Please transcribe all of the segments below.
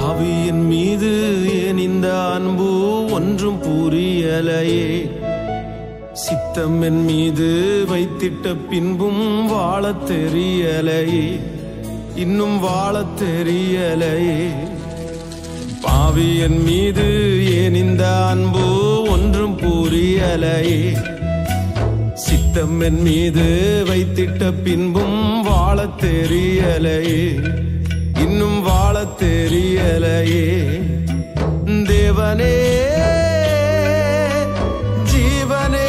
பாவியின் மீது ஏன் இந்த அன்பு ஒன்றும் புரியலையே சித்தம் என் மீது வைத்திட்ட பின்பும் வாழத் தெரியலையே இன்னும் வாழத் தெரியலையே பாவி என் மீது ஏன் இந்த அன்பு ஒன்றும் புரியலையே சித்தம் என் மீது வைத்திட்ட பின்பும் வாழத் தெரியலையே இன்னும் வாழத் தெரியலையே தேவனே ஜீவனே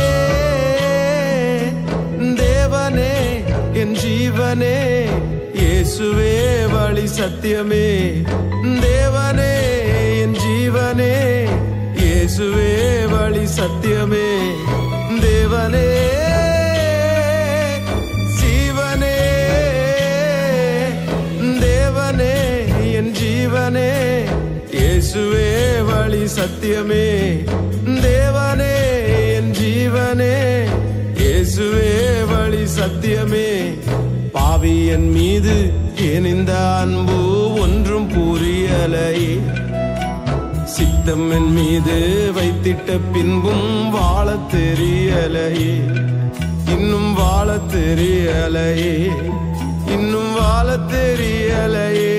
தேவனே என் ஜீவனே இயேசுவே வழி சத்தியமே தேவனே என் ஜீவனே இயேசுவே வழி சத்தியமே தேவனே ஜீவனே தேவனே என் ஜீவனே இயேசுவே வழி சத்தியமே தேவனே என் ஜீவனே இயேசுவே வழி சத்தியமே பாவி என் மீது ஏன் இந்த அன்பு ஒன்றும் புரியலையே சித்தம் என் மீது வைத்திட்ட பின்பும் வாழத் தெரியலையே இன்னும் வாழத் தெரியலையே இன்னும் வாழத் தெரியலையே